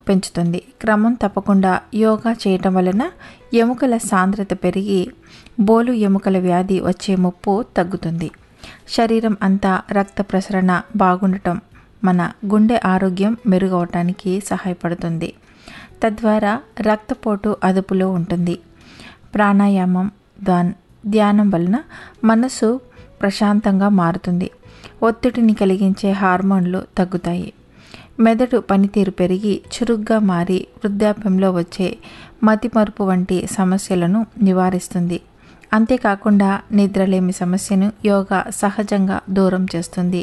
పెంచుతుంది క్రమం తప్పకుండా యోగా చేయటం వలన ఎముకల సాంద్రత పెరిగి బోలు ఎముకల వ్యాధి వచ్చే ముప్పు తగ్గుతుంది శరీరం అంతా రక్త ప్రసరణ బాగుండటం మన గుండె ఆరోగ్యం మెరుగవటానికి సహాయపడుతుంది తద్వారా రక్తపోటు అదుపులో ఉంటుంది ప్రాణాయామం దాన్ ధ్యానం వలన మనసు ప్రశాంతంగా మారుతుంది ఒత్తిడిని కలిగించే హార్మోన్లు తగ్గుతాయి మెదడు పనితీరు పెరిగి చురుగ్గా మారి వృద్ధాప్యంలో వచ్చే మతిమరుపు వంటి సమస్యలను నివారిస్తుంది అంతేకాకుండా నిద్రలేమి సమస్యను యోగా సహజంగా దూరం చేస్తుంది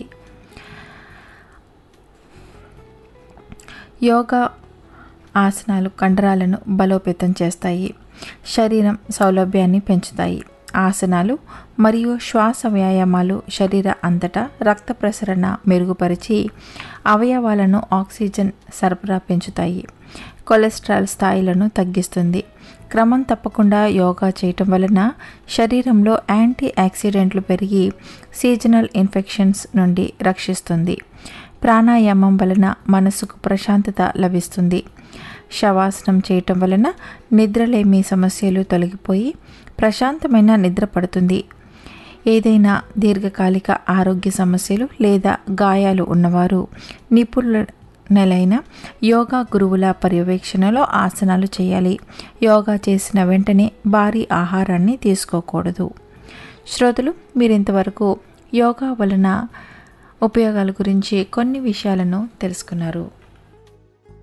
యోగా ఆసనాలు కండరాలను బలోపేతం చేస్తాయి శరీరం సౌలభ్యాన్ని పెంచుతాయి ఆసనాలు మరియు శ్వాస వ్యాయామాలు శరీర అంతటా రక్త ప్రసరణ మెరుగుపరిచి అవయవాలను ఆక్సిజన్ సరఫరా పెంచుతాయి కొలెస్ట్రాల్ స్థాయిలను తగ్గిస్తుంది క్రమం తప్పకుండా యోగా చేయటం వలన శరీరంలో యాంటీ ఆక్సిడెంట్లు పెరిగి సీజనల్ ఇన్ఫెక్షన్స్ నుండి రక్షిస్తుంది ప్రాణాయామం వలన మనసుకు ప్రశాంతత లభిస్తుంది శవాసనం చేయటం వలన నిద్రలేమి సమస్యలు తొలగిపోయి ప్రశాంతమైన నిద్ర పడుతుంది ఏదైనా దీర్ఘకాలిక ఆరోగ్య సమస్యలు లేదా గాయాలు ఉన్నవారు నిపుణులైన యోగా గురువుల పర్యవేక్షణలో ఆసనాలు చేయాలి యోగా చేసిన వెంటనే భారీ ఆహారాన్ని తీసుకోకూడదు శ్రోతలు మీరు ఇంతవరకు యోగా వలన ఉపయోగాల గురించి కొన్ని విషయాలను తెలుసుకున్నారు